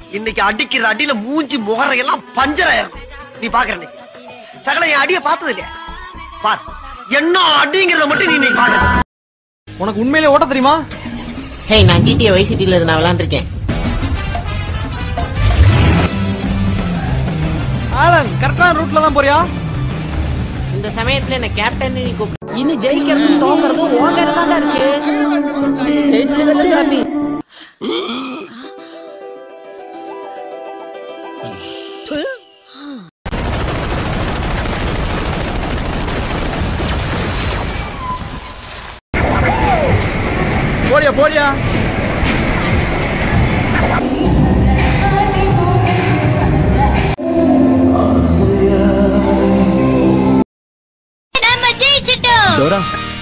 இன்னைக்கு அடிக்கிற அடியில மூஞ்சி முகரையெல்லாம் பஞ்சராயிரும் நீ பாக்குற இன்னைக்கு சகல என் அடிய பார்த்தது இல்லையா பார் என்ன அடிங்கிறத மட்டும் நீ இன்னைக்கு பாக்குற உனக்கு உண்மையிலே ஓட்ட தெரியுமா ஹே நான் ஜிடிஏ வை சிட்டில நான் விளாண்டுருக்கேன் ஆலன் கரெக்டான ரூட்ல தான் போறியா இந்த சமயத்துல என்ன கேப்டன் நீ கூப்பிட்டு இனி ஜெயிக்கிறதும் தோக்கறதும் உன் கையில தான்டா இருக்கு ஜெயிச்சிருவல்ல சாமி போடியா போடியா நம்ம ஜெயிச்சிட்டோம் டோரா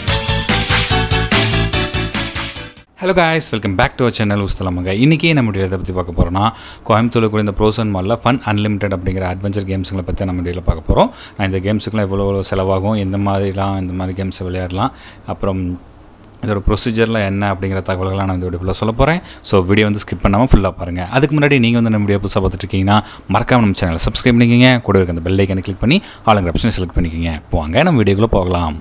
hello guys welcome back to our channel உஸ்தலமங்க இன்றைக்கி நம்ம இதை பற்றி பார்க்க போகிறோம்னா கோயம்புத்தூரில் கூட இந்த ப்ரோசன் மாலில் ஃபன் அன்லிமிட்டட் அப்படிங்கிற அட்வென்ச்சர் கேம்ஸுங்களை பற்றி நம்ம வீடியோவில் பார்க்க போகிறோம் நான் இந்த கேம்ஸுக்குலாம் எவ்வளோ எவ்வளோ செலவாகும் எந்த மாதிரிலாம் இந்த மாதிரி கேம்ஸை விளையாடலாம் அப்புறம் இதோட ப்ரொசீஜரில் என்ன அப்படிங்கிற தகவல்கள்லாம் நான் இந்த வீடியோக்குள்ள சொல்ல போகிறேன் ஸோ வீடியோ வந்து ஸ்கிப் பண்ணாமல் ஃபுல்லாக பாருங்கள் அதுக்கு முன்னாடி நீங்கள் வந்து நம்ம வீடியோ புதுசாக பார்த்துட்டு இருக்கீங்கன்னா மறக்காம நம்ம சேனலை சப்ஸ்கிரைப் பண்ணிக்கிங்க கூட இருக்க அந்த பெல் ஐக்கனை கிளிக் பண்ணி ஆளுங்கிற ஆப்ஷனை செலக்ட் பண்ணிக்கிங்க போவாங்க நம்ம வீடியோக்குள்ளே போகலாம்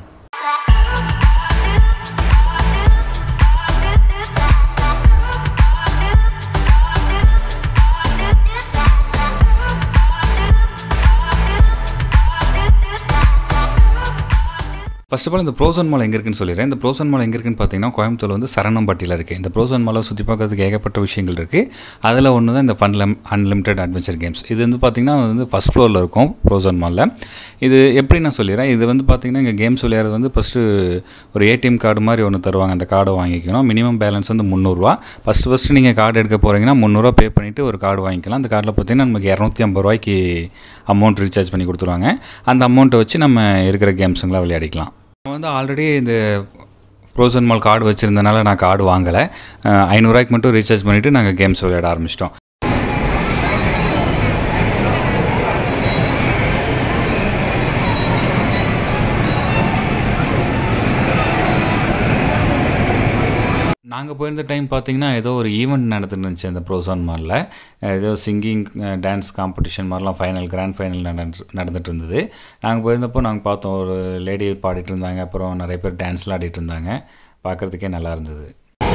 ஃபர்ஸ்ட் ஆஃப் ஆல் இந்த ப்ரோசன் மால் எங்கே இருக்குன்னு சொல்லிடுறேன் இந்த ப்ரோசன் மால் எங்கே இருக்குன்னு பார்த்தீங்கன்னா கோயம்புத்தூர் வந்து சரணம்பட்டியில் இருக்குது இந்த ப்ரோசன் மாலை சுற்றி பார்க்கறதுக்கு ஏகப்பட்ட விஷயங்கள் இருக்குது அதில் ஒன்று தான் இந்த ஃபன் அன்லிமிட்டட் அட்வென்ச்சர் கேம்ஸ் இது வந்து பார்த்திங்கன்னா வந்து ஃபஸ்ட் ஃப்ளோரில் இருக்கும் ப்ரோசன் மாலில் இது எப்படி நான் சொல்லிடுறேன் இது வந்து பார்த்திங்கன்னா இங்கே கேம்ஸ் விளையாடுறது வந்து ஃபஸ்ட்டு ஒரு ஏடிஎம் கார்டு மாதிரி ஒன்று தருவாங்க அந்த கார்டை வாங்கிக்கணும் மினிமம் பேலன்ஸ் வந்து முந்நூறுரூவா ஃபஸ்ட்டு ஃபஸ்ட்டு நீங்கள் கார்டு எடுக்க போகிறீங்கன்னா முந்நூறுரூவா பே பண்ணிவிட்டு ஒரு கார்டு வாங்கிக்கலாம் அந்த கார்டில் பார்த்தீங்கன்னா நமக்கு இரநூத்தி ஐம்பது ரூபாய்க்கு அமௌண்ட் ரீசார்ஜ் பண்ணி கொடுத்துருவாங்க அந்த அமௌண்ட்டை வச்சு நம்ம இருக்கிற கேம்ஸுங்களாம் விளையாடிக்கலாம் நான் வந்து ஆல்ரெடி இந்த ப்ரோசன் மால் கார்டு வச்சுருந்தனால நான் கார்டு வாங்கலை ஐநூறுரூவாய்க்கு மட்டும் ரீசார்ஜ் பண்ணிவிட்டு நாங்கள் கேம்ஸ் விளையாட ஆரம்பிச்சிட்டோம் நாங்கள் போயிருந்த டைம் பார்த்தீங்கன்னா ஏதோ ஒரு ஈவெண்ட் நடந்துட்டு இருந்துச்சு அந்த ப்ரோசான் மாலில் ஏதோ சிங்கிங் டான்ஸ் காம்படிஷன் மாதிரிலாம் ஃபைனல் கிராண்ட் ஃபைனல் நடந்து நடந்துட்டு இருந்தது நாங்கள் போயிருந்தப்போ நாங்கள் பார்த்தோம் ஒரு லேடி பாடிட்டு இருந்தாங்க அப்புறம் நிறைய பேர் டான்ஸ்லாம் ஆடிட்டு இருந்தாங்க பார்க்குறதுக்கே நல்லா இருந்தது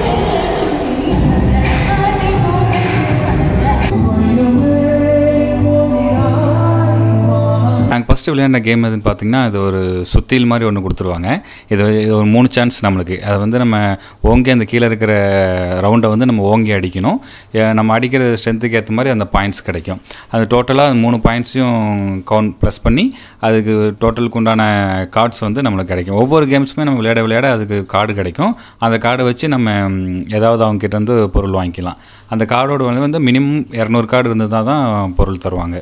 நாங்கள் ஃபஸ்ட்டு விளையாடின கேம் எதுன்னு பார்த்தீங்கன்னா இது ஒரு சுத்தியில் மாதிரி ஒன்று கொடுத்துருவாங்க இது இது ஒரு மூணு சான்ஸ் நம்மளுக்கு அதை வந்து நம்ம ஓங்கி அந்த கீழே இருக்கிற ரவுண்டை வந்து நம்ம ஓங்கி அடிக்கணும் எ- நம்ம அடிக்கிற ஸ்ட்ரென்த்துக்கு ஏற்ற மாதிரி அந்த பாயிண்ட்ஸ் கிடைக்கும் அது டோட்டலாக மூணு பாயிண்ட்ஸையும் கவுண்ட் ப்ளஸ் பண்ணி அதுக்கு டோட்டலுக்கு உண்டான கார்ட்ஸ் வந்து நம்மளுக்கு கிடைக்கும் ஒவ்வொரு கேம்ஸுமே நம்ம விளையாட விளையாட அதுக்கு கார்டு கிடைக்கும் அந்த கார்டை வச்சு நம்ம ம், ஏதாவது அவங்க கிட்ட இருந்து பொருள் வாங்கிக்கலாம் அந்த கார்டோட விலை வந்து மினிமம் இரநூறு கார்டு இருந்ததாக தான் பொருள் தருவாங்க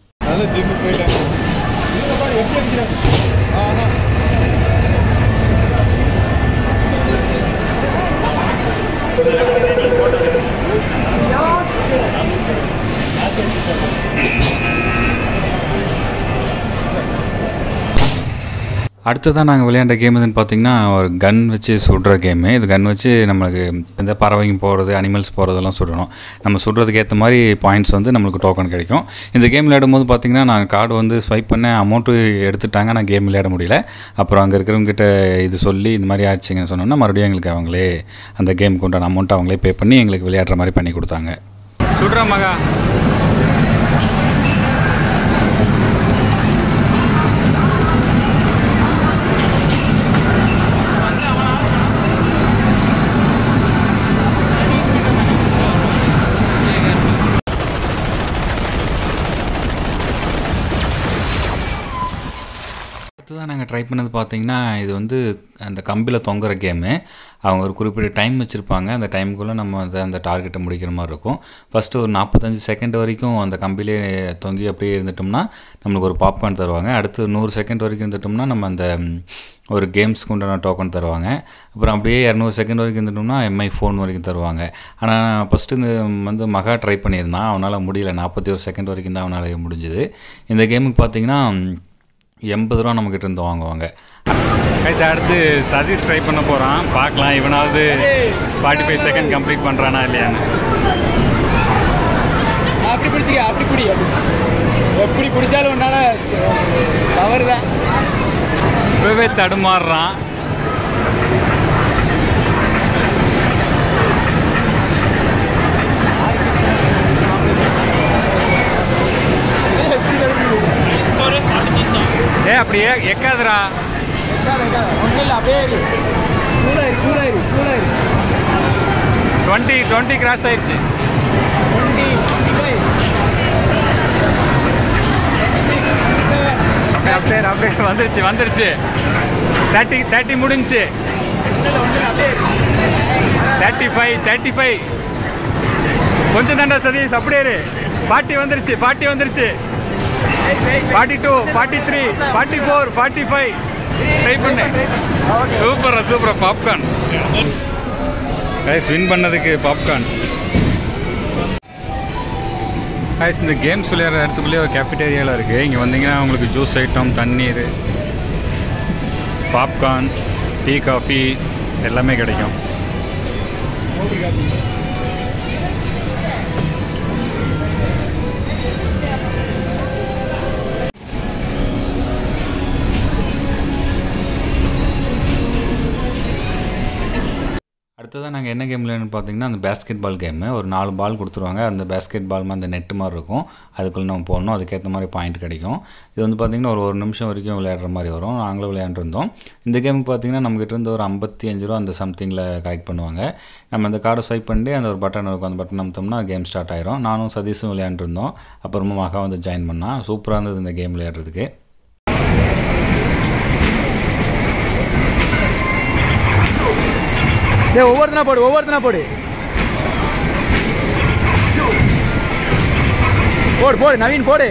அடுத்ததான் நாங்கள் விளையாண்ட கேம் எதுன்னு பார்த்தீங்கன்னா ஒரு கன் வச்சு சுடுற கேமு இது கன் வச்சு நம்மளுக்கு இந்த பறவைங்க போகிறது அனிமல்ஸ் போகிறதெல்லாம் சுடணும் நம்ம சுடுறதுக்கு ஏற்ற மாதிரி பாயிண்ட்ஸ் வந்து நம்மளுக்கு டோக்கன் கிடைக்கும் இந்த கேம் விளையாடும்போது பார்த்தீங்கன்னா நாங்கள் கார்டு வந்து ஸ்வைப் பண்ண அமௌண்ட்டு எடுத்துட்டாங்க நான் கேம் விளையாட முடியல அப்புறம் அங்கே இருக்கிறவங்ககிட்ட இது சொல்லி இந்த மாதிரி ஆச்சுங்கன்னு சொன்னோன்னா மறுபடியும் எங்களுக்கு அவங்களே அந்த கேமுக்கு உண்டான அமௌண்ட்டை அவங்களே பே பண்ணி எங்களுக்கு விளையாடுற மாதிரி பண்ணி கொடுத்தாங்க சுடுற மகா அடுத்ததான் நாங்கள் ட்ரை பண்ணது பார்த்தீங்கன்னா இது வந்து அந்த கம்பியில் தொங்குற கேமு அவங்க ஒரு குறிப்பிட்ட டைம் வச்சுருப்பாங்க அந்த டைமுக்குள்ளே நம்ம அதை அந்த டார்கெட்டை முடிக்கிற மாதிரி இருக்கும் ஃபஸ்ட்டு ஒரு நாற்பத்தஞ்சு செகண்ட் வரைக்கும் அந்த கம்பிலே தொங்கி அப்படியே இருந்துட்டோம்னா நம்மளுக்கு ஒரு பாப்கார்ன் தருவாங்க அடுத்து நூறு செகண்ட் வரைக்கும் இருந்துட்டோம்னா நம்ம அந்த ம், ஒரு கேம்ஸ்க்கு உண்டான டோக்கன் தருவாங்க அப்புறம் அப்படியே இரநூறு செகண்ட் வரைக்கும் இருந்துட்டோம்னா எம்ஐ ஃபோன் வரைக்கும் தருவாங்க ஆனால் ஃபஸ்ட்டு இந்த வந்து மகா ட்ரை பண்ணியிருந்தான் அவனால் முடியல நாற்பத்தி ஒரு செகண்ட் வரைக்கும் தான் அவனால் முடிஞ்சுது இந்த கேமுக்கு பார்த்தீங்கன்னா எண்பது ரூபா நம்மக்கிட்ட இருந்து வாங்குவாங்க கைஸ் அடுத்து சதீஷ் ட்ரை பண்ண போகிறான் பார்க்கலாம் இவனாவது ஃபார்ட்டி ஃபைவ் செகண்ட் கம்ப்ளீட் பண்ணுறானா இல்லையான்னு வச்சுக்க அப்படி குடி எப்படி குடிச்சாலும் உன்னால பவர் தான் இப்பவே தடுமாறுறான் ஏ அப்படியே எக்காதுடா ஒன்றும் இல்லை அப்படியே இரு. கூலாயிரு கூலாயிரு கூலாயிரு டுவெண்ட்டி டுவெண்ட்டி கிராஸ் ஆயிடுச்சு டுவெண்ட்டி டுவெண்ட்டி ஃபைவ் அப்படியே அப்படியே அப்படியே வந்துருச்சு வந்துருச்சு தேர்ட்டி தேர்ட்டி முடிஞ்சுச்சு தேர்ட்டி ஃபைவ் தேர்ட்டி ஃபைவ் கொஞ்சம் தாண்டா சதீஷ் அப்படியே இரு ஃபார்ட்டி வந்துருச்சு ஃபார்ட்டி வந்துருச்சு forty two forty three forty four forty five try பண்ணு சூப்பரா சூப்பரா பாப்கார்ன் கைஸ் வின் பண்ணதுக்கு பாப்கார்ன் கைஸ் இந்த கேம்ஸ் விளையாடுற இடத்துக்குள்ளேயே ஒரு கேஃபிடேரியாவில் இருக்குது இங்கே வந்தீங்கன்னா உங்களுக்கு ஜூஸ் ஐட்டம் தண்ணீர் பாப்கார்ன் டீ காஃபி எல்லாமே கிடைக்கும் அடுத்ததாக நாங்கள் என்ன கேம் விளையாடுன்னு பார்த்தீங்கன்னா அந்த பேஸ்கெட் பால் கேமு ஒரு நாலு பால் கொடுத்துருவாங்க அந்த பேஸ்கெட் பால் மாதிரி அந்த நெட்டு மாதிரி இருக்கும் அதுக்குள்ளே நம்ம போடணும் அதுக்கேற்ற மாதிரி பாயிண்ட் கிடைக்கும் இது வந்து பார்த்திங்கன்னா ஒரு ஒரு நிமிஷம் வரைக்கும் விளையாடுற மாதிரி வரும் நாங்களும் விளையாண்டுருந்தோம் இந்த கேமுக்கு பார்த்தீங்கன்னா நம்மகிட்ட இருந்து ஒரு ஐம்பத்தி அஞ்சு ரூபா அந்த சம்திங்கில் கலெக்ட் பண்ணுவாங்க நம்ம அந்த கார்டை ஸ்வைப் பண்ணிட்டு அந்த ஒரு பட்டன் இருக்கும் அந்த பட்டன் அமுத்தோம்னா கேம் ஸ்டார்ட் ஆயிரும் நானும் சதீஷும் விளையாண்டுருந்தோம் அப்புறமா மகா வந்து ஜாயின் பண்ணா சூப்பராக இருந்தது இந்த கேம் விளையாடுறதுக்கு டேய் ஒவ்வொருத்தனா போடு ஒவ்வொருத்தனா போடு போடு போடு நவீன் போடு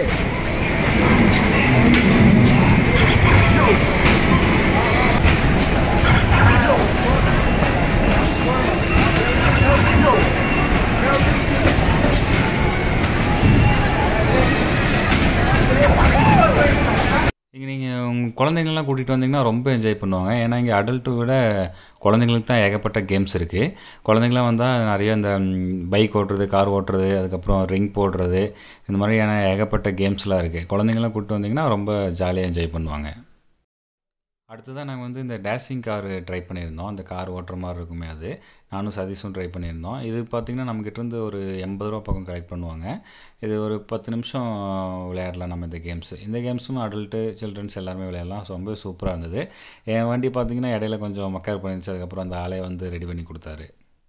இங்கே நீங்கள் உங்கள் குழந்தைங்களெலாம் கூட்டிகிட்டு வந்தீங்கன்னா ரொம்ப என்ஜாய் பண்ணுவாங்க ஏன்னா இங்கே அடல்ட்டை விட குழந்தைங்களுக்கு தான் ஏகப்பட்ட கேம்ஸ் இருக்குது குழந்தைங்களாம் வந்தால் நிறைய இந்த பைக் ஓட்டுறது கார் ஓட்டுறது அதுக்கப்புறம் ரிங் போடுறது இந்த மாதிரியான ஏகப்பட்ட கேம்ஸ்லாம் இருக்குது குழந்தைங்களாம் கூப்பிட்டு வந்தீங்கன்னா ரொம்ப ஜாலியாக என்ஜாய் பண்ணுவாங்க அடுத்ததாக நாங்கள் வந்து இந்த டேஷிங் கார் ட்ரை பண்ணியிருந்தோம் அந்த கார் ஓட்டுற மாதிரி இருக்குமே அது நானும் சதீஷும் ட்ரை பண்ணியிருந்தோம் இது பார்த்திங்கன்னா நம்மக்கிட்டேருந்து ஒரு எண்பது ரூபா பக்கம் கலெக்ட் பண்ணுவாங்க இது ஒரு பத்து நிமிஷம் விளையாடலாம் நம்ம இந்த கேம்ஸ் இந்த கேம்ஸும் அடல்ட்டு சில்ட்ரன்ஸ் எல்லாருமே விளையாடலாம் ஸோ ரொம்ப சூப்பராக இருந்தது என் வண்டி பார்த்திங்கன்னா இடையில கொஞ்சம் மக்கர் பண்ணிருச்சு அதுக்கப்புறம் அந்த ஆளே வந்து ரெடி பண்ணி கொடுத்தாரு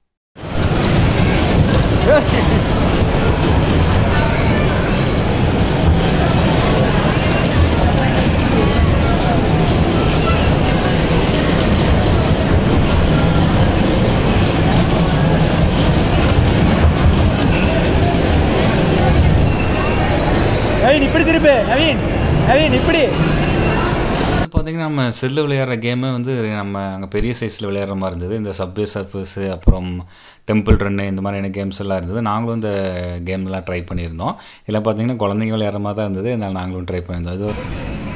நவீன் இப்படி திருப்பு நவீன் நவீன் இப்படி பார்த்தீங்கன்னா நம்ம செல்லு விளையாடுற கேமே வந்து நம்ம அங்கே பெரிய சைஸில் விளையாடுற மாதிரி இருந்தது இந்த சப்வே சர்ஃபர்ஸு அப்புறம் டெம்பிள் ரன்னு இந்த மாதிரியான கேம்ஸ் எல்லாம் இருந்தது நாங்களும் இந்த கேம்லாம் ட்ரை பண்ணியிருந்தோம் இதில் பார்த்தீங்கன்னா குழந்தைங்க விளையாடுற மாதிரி தான் இருந்தது அதனால் நாங்களும் ட்ரை பண்ணியிருந்தோம் இது ஒரு-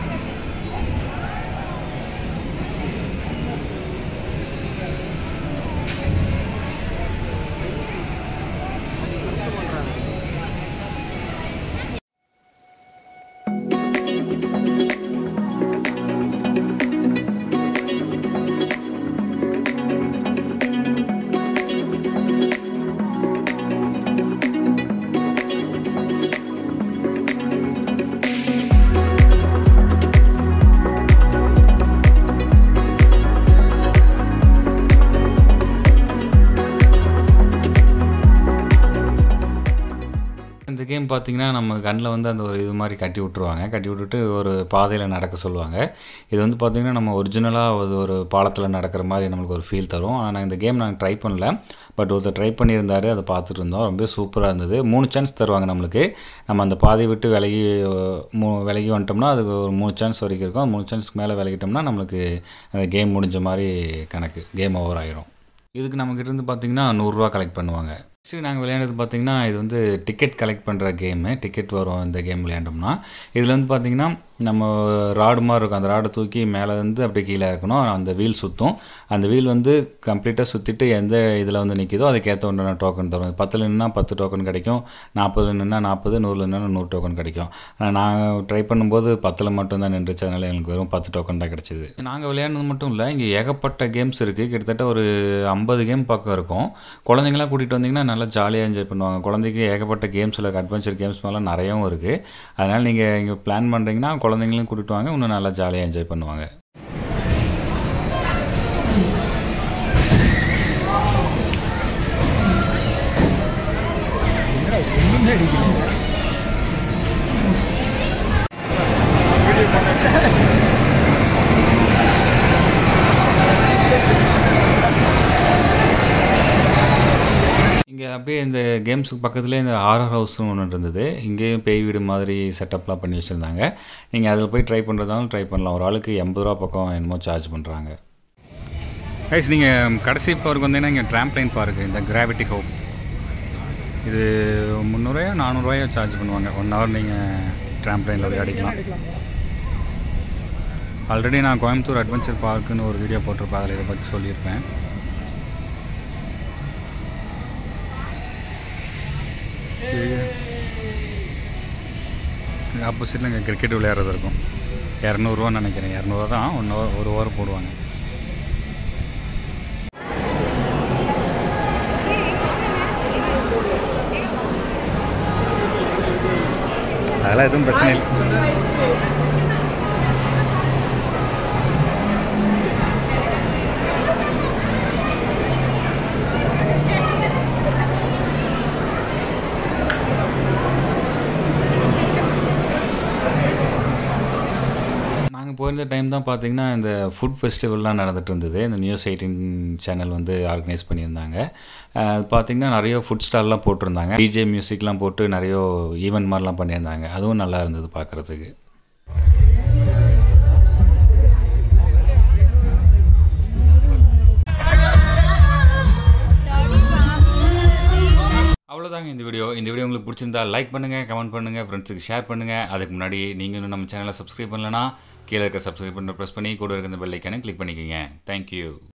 இந்த கேம் பார்த்தீங்கன்னா நம்ம கண்ணில் வந்து அந்த ஒரு இது மாதிரி கட்டி விட்ருவாங்க கட்டி விட்டுட்டு ஒரு பாதையில் நடக்க சொல்லுவாங்க இது வந்து பார்த்திங்கன்னா நம்ம ஒரிஜினலாக அது ஒரு பாலத்தில் நடக்கிற மாதிரி நம்மளுக்கு ஒரு ஃபீல் தரும் ஆனால் இந்த கேம் நாங்கள் ட்ரை பண்ணல பட் ஒருத்தர் ட்ரை பண்ணியிருந்தாரு அதை பார்த்துட்டு இருந்தோம் ரொம்ப சூப்பராக இருந்தது மூணு சான்ஸ் தருவாங்க நம்மளுக்கு நம்ம அந்த பாதையை விட்டு விலகி மூ விலகி வந்துட்டோம்னா அதுக்கு ஒரு மூணு சான்ஸ் வரைக்கும் இருக்கும் மூணு சான்ஸ்க்கு மேலே விலகிட்டோம்னா நம்மளுக்கு அந்த கேம் முடிஞ்ச மாதிரி கணக்கு கேம் ஓவர் ஆயிரும் இதுக்கு நம்மக்கிட்ட இருந்து பார்த்தீங்கன்னா நூறுரூவா கலெக்ட் பண்ணுவாங்க நெக்ஸ்ட்டு நாங்கள் விளையாண்டது பார்த்தீங்கன்னா இது வந்து டிக்கெட் கலெக்ட் பண்ணுற கேமு டிக்கெட் வரும் இந்த கேம் விளையாண்டோம்னா இதில் வந்து பார்த்தீங்கன்னா நம்ம ராடு மாதிரி இருக்கும் அந்த ராடை தூக்கி மேலே வந்து அப்படியே கீழே இருக்கணும் அந்த வீல் சுற்றும் அந்த வீல் வந்து கம்ப்ளீட்டாக சுற்றிட்டு எந்த இதில் வந்து நிற்கிதோ அதுக்கேற்ற உண்டான டோக்கன் தரும் பத்தில் நின்னா பத்து டோக்கன் கிடைக்கும் நாற்பது நின்னா நாற்பது நூறில் நின்னா நூறு டோக்கன் கிடைக்கும் ஆனால் நான் ட்ரை பண்ணும்போது பத்தில் மட்டும்தான் நின்றுச்சு அதனால் எங்களுக்கு வெறும் பத்து டோக்கன் தான் கிடச்சிது நாங்கள் விளையாடுனது மட்டும் இல்லை இங்கே ஏகப்பட்ட கேம்ஸ் இருக்குது கிட்டத்தட்ட ஒரு ஐம்பது கேம் பக்கம் இருக்கும் குழந்தைங்களாம் கூட்டிகிட்டு வந்தீங்கன்னா நல்லா ஜாலியாக என்ஜாய் பண்ணுவாங்க குழந்தைக்கு ஏகப்பட்ட கேம்ஸில் அட்வென்ச்சர் கேம்ஸ் மேலாம் நிறையவும் இருக்குது அதனால் நீங்கள் இங்கே பிளான் பண்ணுறீங்கன்னா குழந்தைங்களையும் கூட்டிட்டு வாங்க இன்னும் நல்லா ஜாலியாக என்ஜாய் பண்ணுவாங்க ஒன்றுமே அடிக்கல இங்கே அப்படியே இந்த கேம்ஸுக்கு பக்கத்துலேயே இந்த ஹாரர் ஹவுஸ்னு ஒன்று இருந்தது இங்கேயும் பேய் வீடு மாதிரி செட்டப்லாம் பண்ணி வச்சுருந்தாங்க நீங்கள் அதில் போய் ட்ரை பண்ணுறதாலும் ட்ரை பண்ணலாம் ஒரு ஆளுக்கு எண்பது ரூபா பக்கம் என்னமோ சார்ஜ் பண்ணுறாங்க கைஸ் நீங்கள் கடைசி ஃப்ளோருக்கு வந்தீங்கன்னா இங்கே ட்ராம்ப்ளைன் பார்க்கு இந்த கிராவிட்டி ஹோப் இது முந்நூறுவாயோ நானூறுரூவாயோ சார்ஜ் பண்ணுவாங்க ஒன் ஹவர் நீங்கள் ட்ராம்ப்ளைனில் விளையாடிக்கலாம் ஆல்ரெடி நான் கோயம்புத்தூர் அட்வென்ச்சர் பார்க்குன்னு ஒரு வீடியோ போட்டிருப்பேன் அதில் இதை பற்றி சொல்லியிருப்பேன் ஆப்போசிட்டில் இங்கே கிரிக்கெட் விளையாடுறது இருக்கும் இரநூறுவான்னு நினைக்கிறேன் இரநூறுவா தான் ஒன் ஹவர் ஒரு ஓவர் போடுவாங்க அதெல்லாம் எதுவும் பிரச்சனை இல்லை நாங்கள் போயிருந்த டைம் தான் பார்த்தீங்கன்னா இந்த ஃபுட் ஃபெஸ்டிவல்லாம் நடந்துட்டு இருந்தது இந்த நியூஸ் எயிட்டின் சேனல் வந்து ஆர்கனைஸ் பண்ணியிருந்தாங்க அஹ் அது பார்த்தீங்கன்னா நிறைய ஃபுட் ஸ்டால்லாம் போட்டிருந்தாங்க டிஜே மியூசிக்லாம் போட்டு நிறைய ஈவெண்ட் மாதிரிலாம் பண்ணியிருந்தாங்க அதுவும் நல்லா இருந்தது பார்க்குறதுக்கு அவ்வளோதாங்க இந்த வீடியோ இந்த வீடியோ உங்களுக்கு பிடிச்சிருந்தா லைக் பண்ணுங்கள் கமெண்ட் பண்ணுங்கள் ஃப்ரெண்ட்ஸுக்கு ஷேர் பண்ணுங்கள் அதுக்கு முன்னாடி நீங்கள் இன்னும் நம்ம சேனலை சப்ஸ்கிரைப் பண்ணலனா கீழே இருக்க சப்ஸ்கிரைப் பண்ண ப்ரெஸ் பண்ணி கூட இருக்க இந்த பெல் ஐக்கானை கிளிக் பண்ணிக்கோங்க தேங்க்யூ